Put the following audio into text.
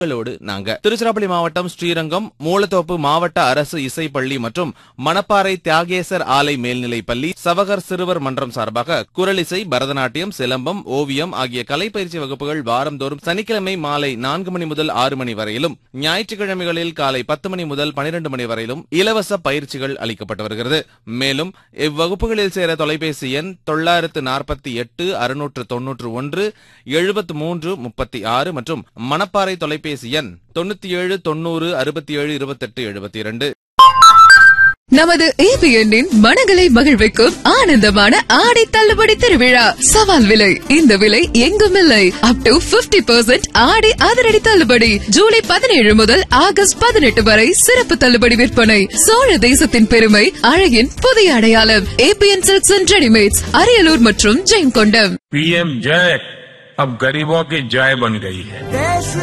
களோடு நாங்க திருச்சிராப்பள்ளி மாவட்டம் ஸ்ரீரங்கம் மூலத்தோப்பு மாவட்ட அரசு இசைப்பள்ளி மற்றும் மணப்பாறை தியாகேசர் ஆலை மேல்நிலைப் பள்ளி சவகர் சிறுவர் மன்றம் சார்பாக குரலிசை பரதநாட்டியம் சிலம்பம் ஓவியம் ஆகிய கலைப்பயிற்சி வகுப்புகள் வாரந்தோறும் சனிக்கிழமை மாலை நான்கு மணி முதல் ஆறு மணி வரையிலும் ஞாயிற்றுக்கிழமைகளில் காலை பத்து மணி முதல் பனிரெண்டு மணி வரையிலும் இலவச பயிற்சிகள் அளிக்கப்பட்டு வருகிறது மேலும் இவ்வகுப்புகளில் சேர தொலைபேசி எண் தொள்ளாயிரத்து நாற்பத்தி எட்டு அறுநூற்று தொன்னூற்று ஒன்று எழுபத்து மூன்று முப்பத்தி ஆறு மற்றும் மணப்பாறை தொலைபேசி எண் தொண்ணூத்தி ஏழு தொண்ணூறு அறுபத்தி ஏழு இருபத்தெட்டு எழுபத்தி இரண்டு நமது ஏபிஎன்னின் மனங்களை மகிழ்விக்கும் ஆனந்தமான ஆடை தள்ளுபடி திருவிழா சவால் விலை இந்த விலை எங்கும் இல்லை அப் டு 50% பர்சன்ட் ஆடை அதிரடி தள்ளுபடி ஜூலை பதினேழு முதல் ஆகஸ்ட் பதினெட்டு வரை சிறப்பு தள்ளுபடி விற்பனை சோழ தேசத்தின் பெருமை அழகின் புதிய அடையாளம் ABN silks and readymades Ariyalur மற்றும் ஜெயங்கொண்டம் पीएम जय अब गरीबों की जय बन गई है